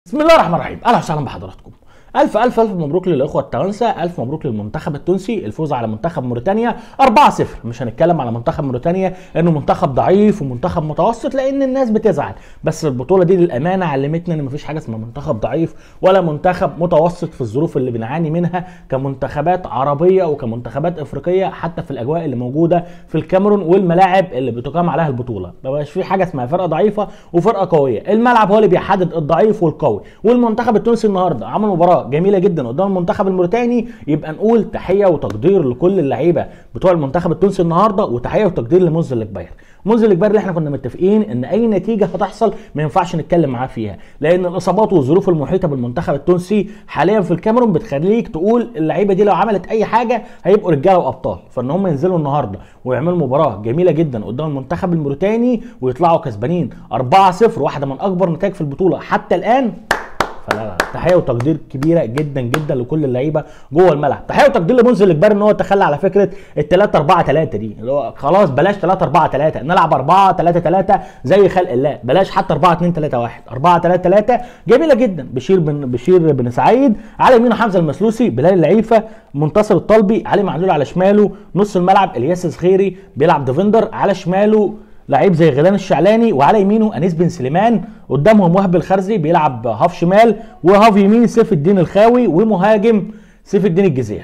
بسم الله الرحمن الرحيم اهلا وسهلا بحضراتكم الف الف الف مبروك للاخوه التوانسه الف مبروك للمنتخب التونسي الفوز على منتخب موريتانيا 4-0 مش هنتكلم على منتخب موريتانيا انه منتخب ضعيف ومنتخب متوسط لان الناس بتزعل بس البطوله دي للامانه علمتنا ان مفيش حاجه اسمها منتخب ضعيف ولا منتخب متوسط في الظروف اللي بنعاني منها كمنتخبات عربيه وكمنتخبات افريقيه حتى في الاجواء اللي موجوده في الكاميرون والملاعب اللي بتقام عليها البطوله ما بقاش في حاجه اسمها فرقه ضعيفه وفرقه قويه الملعب هو اللي بيحدد الضعيف والقوي والمنتخب التونسي النهارده عمل مباراه جميله جدا قدام المنتخب الموريتاني يبقى نقول تحيه وتقدير لكل اللعيبه بتوع المنتخب التونسي النهارده وتحيه وتقدير لمنزل الكبير منزل الكبير اللي احنا كنا متفقين ان اي نتيجه هتحصل ما ينفعش نتكلم معاه فيها لان الاصابات والظروف المحيطه بالمنتخب التونسي حاليا في الكاميرون بتخليك تقول اللعيبه دي لو عملت اي حاجه هيبقوا رجاله وابطال فان هم ينزلوا النهارده ويعملوا مباراه جميله جدا قدام المنتخب الموريتاني ويطلعوا كسبانين 4-0 واحده من اكبر نتائج في البطوله حتى الان فلا لا تحيه وتقدير كبيره جدا جدا لكل اللعيبه جوه الملعب تحيه وتقدير لمنزل الكبار ان هو تخلى على فكره ال 3 4 3 دي اللي هو خلاص بلاش 3 4 3 نلعب 4 3 3 زي خلق الله بلاش حتى 4 2 3 1 4 3 3 جميله جدا بشير بن بشير بن سعيد على يمينه حمزه المسلوسي بلال العيفه منتصر الطلبي علي معلول على شماله نص الملعب الياس الخيري بيلعب ديفندر على شماله لعيب زي غيلان الشعلاني وعلى يمينه انيس بن سليمان قدامهم وهب الخرزي بيلعب هاف شمال وهاف يمين سيف الدين الخاوي ومهاجم سيف الدين الجزيري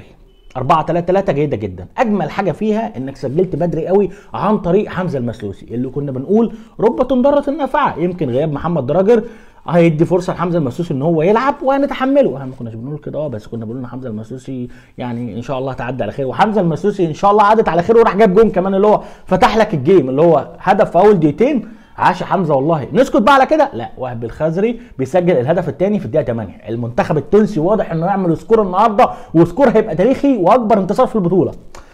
4 3 3 جيده جدا اجمل حاجه فيها انك سجلت بدري قوي عن طريق حمزه المسلوسي اللي كنا بنقول رب ضاره نافعه يمكن غياب محمد دراجر هيدي فرصه لحمزه المسوسي ان هو يلعب وهنتحمله احنا ما كناش بنقول كده اه بس كنا بنقول ان حمزه المسوسي يعني ان شاء الله تعدي على خير وحمزه المسوسي ان شاء الله عدت على خير وراح جاب جون كمان اللي هو فتح لك الجيم اللي هو هدف في اول دقيقتين عاش حمزه والله نسكت بقى على كده لا وهب الخزري بيسجل الهدف الثاني في الدقيقه 8 المنتخب التونسي واضح انه يعمل سكور النهارده وسكور هيبقى تاريخي واكبر انتصار في البطوله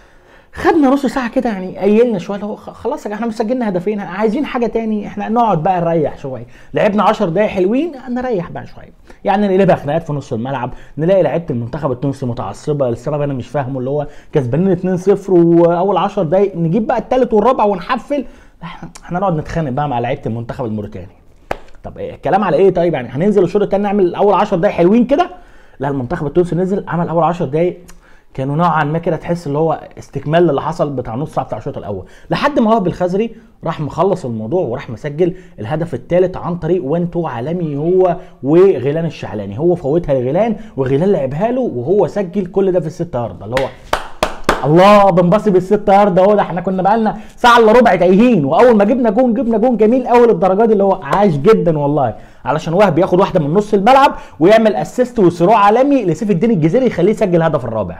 خدنا نص ساعه كده يعني قيلنا شويه هو خلاص احنا مش سجلنا هدفين عايزين حاجه تاني احنا نقعد بقى نريح شويه لعبنا 10 دقايق حلوين نريح بقى شويه يعني نقلبها خناقات في نص الملعب نلاقي لعيبه المنتخب التونسي متعصبه لسبب انا مش فاهمه اللي هو كسبانين 2-0 واول 10 دقايق نجيب بقى الثالث والرابع ونحفل احنا نقعد نتخانق بقى مع لعيبه المنتخب الموريتاني طب إيه الكلام على ايه طيب يعني هننزل الشوط الثاني نعمل اول 10 دقايق حلوين كده لا المنتخب التونسي نزل عمل اول 10 دقايق كانوا نوعا ما كده تحس اللي هو استكمال للي حصل بتاع نص ساعه بتاع الشوط الاول لحد ما وهب الخزري راح مخلص الموضوع وراح مسجل الهدف الثالث عن طريق وان تو عالمي هو وغيلان الشعلاني هو فوتها لغيلان وغيلان لعبها له وهو سجل كل ده في الست يارده اللي هو الله بنبصي بالست يارد اهو ده احنا كنا بقالنا ساعه الا ربع تايهين واول ما جبنا جون جبنا جون جميل قوي للدرجه دي اللي هو عاش جدا والله علشان وهب ياخد واحده من نص الملعب ويعمل اسيست وصراع عالمي لسيف الدين الجزيري يخليه يسجل الهدف الرابع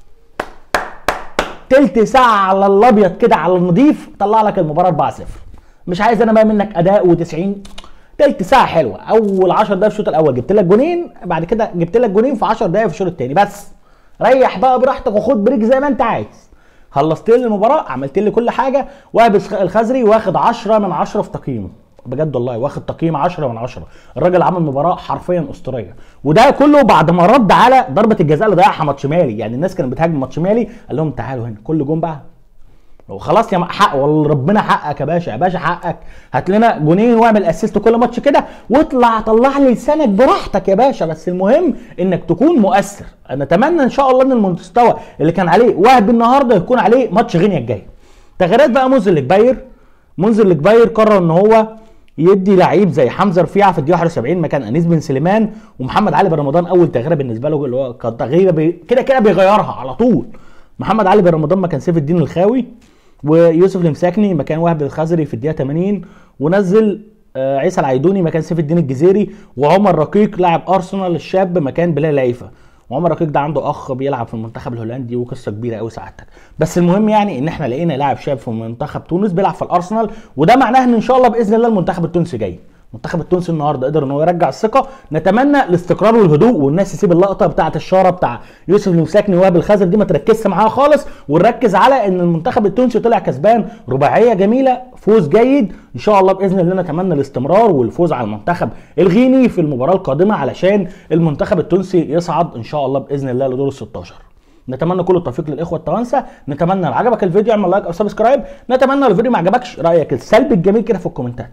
تلت ساعه على الابيض كده على النضيف طلع لك المباراه 4-0 مش عايز انا بقى منك اداء و90 تلت ساعه حلوه اول 10 دقايق في الشوط الاول جبت لك جونين بعد كده جبت لك جونين في 10 دقايق في الشوط الثاني بس ريح بقى براحتك وخد بريك زي ما انت عايز خلصت لي المباراه عملت لي كل حاجه وهب الخزري واخد 10 من 10 في تقييمه بجد والله واخد تقييم 10 من 10 الراجل عمل مباراه حرفيا اسطوريه وده كله بعد ما رد على ضربه الجزاء اللي ضيعها ماتشمالي يعني الناس كانت بتهاجم ماتشمالي قال لهم تعالوا هنا كل جون بقى وخلاص يا حق والله ربنا حقك يا باشا يا باشا حقك هات لنا جونين واعمل اسيست كل ماتش كده واطلع طلع لي لسانك براحتك يا باشا بس المهم انك تكون مؤثر انا اتمنى ان شاء الله ان المستوى اللي كان عليه وهب النهارده يكون عليه ماتش غينيا الجاي تغييرات بقى منزل الكبير منزل الكبير قرر ان هو يدي لعيب زي حمزه رفيعه في الدقيقه 71 مكان انيس بن سليمان ومحمد علي بن رمضان اول تغييره بالنسبه له اللي هو كان تغييره بي... كده كده بيغيرها على طول محمد علي بن رمضان مكان سيف الدين الخاوي ويوسف المساكني مكان وهب الخزري في الدقيقه 80 ونزل عيسى العيدوني مكان سيف الدين الجزيري وعمر رقيق لاعب ارسنال الشاب مكان بلال العيفه وعمر رقيق ده عنده اخ بيلعب في المنتخب الهولندي وقصه كبيره قوي سعادتك بس المهم يعني ان احنا لقينا لاعب شاب في منتخب تونس بيلعب في الارسنال وده معناه ان ان شاء الله باذن الله المنتخب التونسي جاي المنتخب التونسي النهارده قدر ان هو يرجع الثقه نتمنى الاستقرار والهدوء والناس تسيب اللقطه بتاعه الشاره بتاع يوسف المساكني وهاب الخزر دي ما تركزش معاها خالص ونركز على ان المنتخب التونسي طلع كسبان رباعيه جميله فوز جيد ان شاء الله باذن الله نتمنى الاستمرار والفوز على المنتخب الغيني في المباراه القادمه علشان المنتخب التونسي يصعد ان شاء الله باذن الله لدور ال 16 نتمنى كل التوفيق للاخوه التوانسه نتمنى لو عجبك الفيديو اعمل لايك او سبسكرايب نتمنى لو الفيديو ما عجبكش رايك السلبي الجميل كده في الكومنتات